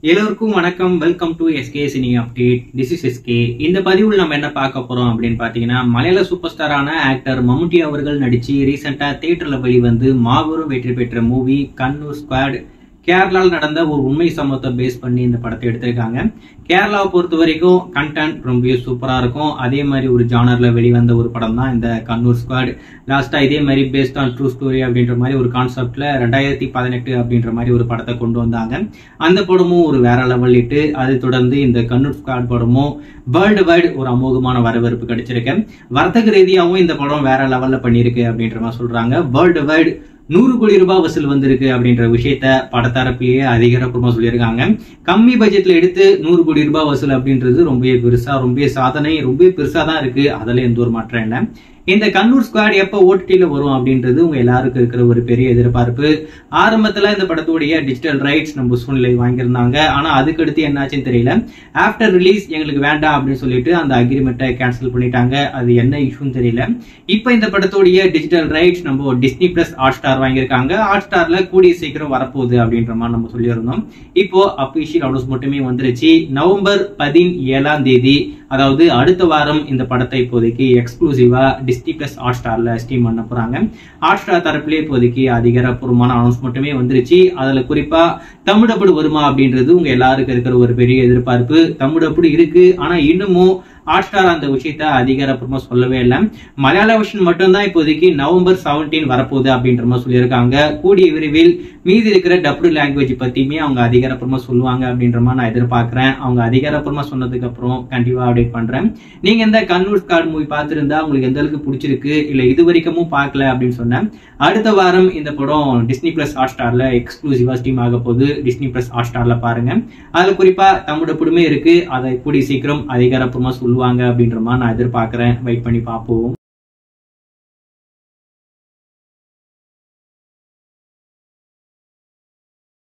எல்லோருக்கும் வணக்கம் welcome to SK cine update this is SK இந்த பதிவில் நம்ம என்ன பார்க்க போறோம் அப்படின்னு பாத்தீங்கன்னா மலையாள சூப்பர் ஸ்டாரான ஆக்டர் மம்முட்டி அவர்கள் நடிச்சு ரீசெண்டா தியேட்டர்ல வெளிவந்து மாபெரும் வெற்றி பெற்ற மூவி கண்ணூர் ஸ்குவாட் கேரளாவில் நடந்த ஒரு உண்மை சம்பவத்தை பேஸ் பண்ணி இந்த படத்தை எடுத்திருக்காங்க கேரளாவை பொறுத்த வரைக்கும் கண்டென்ட் ரொம்ப சூப்பரா இருக்கும் அதே மாதிரி ஒரு ஜானர்ல வெளிவந்த ஒரு படம் தான் இந்த கண்ணூர் ஸ்குவாட் லாஸ்டா இதே மாதிரி பேஸ்ட் ஆன் ட்ரூ ஸ்டோரி அப்படின்ற மாதிரி ஒரு கான்செப்ட்ல ரெண்டாயிரத்தி பதினெட்டு அப்படின்ற மாதிரி ஒரு படத்தை கொண்டு வந்தாங்க அந்த படமும் ஒரு வேற லெவல் இட்டு அதை தொடர்ந்து இந்த கண்ணூர் ஸ்குவாட் படமும் வேர்ல்டு வைடு ஒரு அமோகமான வரவேற்பு கிடைச்சிருக்கு வர்த்தக ரீதியாகவும் இந்த படம் வேற லெவல்ல பண்ணியிருக்கு அப்படின்ற மாதிரி சொல்றாங்க வேர்ல்டு வைடு நூறு கோடி ரூபாய் வசூல் வந்திருக்கு அப்படின்ற விஷயத்த படத்தரப்பிலேயே அதிகாரப்பூர்வமா சொல்லியிருக்காங்க கம்மி பட்ஜெட்ல எடுத்து நூறு கோடி ரூபாய் வசூல் அப்படின்றது ரொம்ப பெருசா ரொம்ப சாதனை ரொம்ப பெருசா தான் இருக்கு அதுல எந்த ஒரு மாற்றம் இல்லை இந்த கண்ணூர் ஸ்குவாட் எப்போ ஓடிடியில வரும் அப்படின்றது உங்க எல்லாருக்கும் இருக்கிற ஒரு பெரிய எதிர்பார்ப்பு ஆரம்பத்துல இந்த படத்துடைய டிஜிட்டல் ரைட்ஸ் நம்ம சூழ்நிலை வாங்கியிருந்தாங்க ஆனா அதுக்கடுத்து என்னாச்சுன்னு தெரியல ஆஃப்டர் ரிலீஸ் எங்களுக்கு வேண்டாம் அப்படின்னு சொல்லிட்டு அந்த அக்ரிமெண்ட்டை கேன்சல் பண்ணிட்டாங்க அது என்ன இஷ்யூன்னு தெரியல இப்போ இந்த படத்துடைய டிஜிட்டல் ரைட்ஸ் நம்ம டிஸ்னி பிளஸ் ஹாட் ஸ்டார் வாங்கியிருக்காங்க ஹாட் ஸ்டார்ல கூடிய சீக்கிரம் வரப்போகுது அப்படின்ற மாதிரி நம்ம சொல்லியிருந்தோம் இப்போ அபிஷியல் அனௌன்ஸ் மட்டுமே வந்துருச்சு நவம்பர் பதினேழாம் தேதி அதாவது அடுத்த வாரம் இந்த படத்தை இப்போதைக்கு எக்ஸ்க்ளூசிவா டிஸ்னி பிளஸ் ஹாட் ஸ்டார்ல ஸ்ட்ரீம் பண்ண போறாங்க ஹாட் ஸ்டார் தரப்புலேயே இப்போதைக்கு அதிகாரப்பூர்வமான அனௌன்ஸ் மட்டுமே வந்துருச்சு அதுல குறிப்பா தமிழப்படு வருமா அப்படின்றது உங்க எல்லாருக்கும் இருக்கிற ஒரு பெரிய எதிர்பார்ப்பு தமிழப்படு இருக்கு ஆனா இன்னமும் ஹாட் ஸ்டார் அந்த விஷயத்த அதிகாரப்பூர்வமா சொல்லவே இல்லை மலையாள விஷன் மட்டும்தான் இப்போதைக்கு நவம்பர் செவன்டீன் வரப்போகுது அப்படின்ற மாதிரி சொல்லியிருக்காங்க கூடிய விரைவில் மீதி இருக்கிற டப்டு லாங்குவேஜ் பத்தியுமே அவங்க அதிகாரப்பூர்வமா சொல்லுவாங்க அப்படின்ற மாதிரி நான் எதிர்பார்க்கிறேன் அவங்க அதிகாரப்பூர்வமா சொன்னதுக்கு அப்புறம் கண்டிப்பா அப்டேட் பண்றேன் நீங்க இந்த கன்வர்ஸ் கார்டு மூவி பார்த்துருந்தா உங்களுக்கு எந்த அளவுக்கு பிடிச்சிருக்கு இல்ல இது வரைக்கும் பார்க்கல அப்படின்னு சொன்னேன் அடுத்த வாரம் இந்த படம் டிஸ்னி பிளஸ் ஹாட் ஸ்டார்ல எக்ஸ்க்ளூசிவா ஸ்ட்ரீம் ஆக போகுது டிஸ்னி பிளஸ் ஹாட் ஸ்டார்ல பாருங்க அதுல குறிப்பா தமிழ் டப்புடுமே இருக்கு அதை கூடிய சீக்கிரம் அதிகாரப்பூர்வமா சொல்லுவாங்க அப்படின்ற மாதிரி நான் எதிர்பார்க்கிறேன் வெயிட் பண்ணி பார்ப்போம்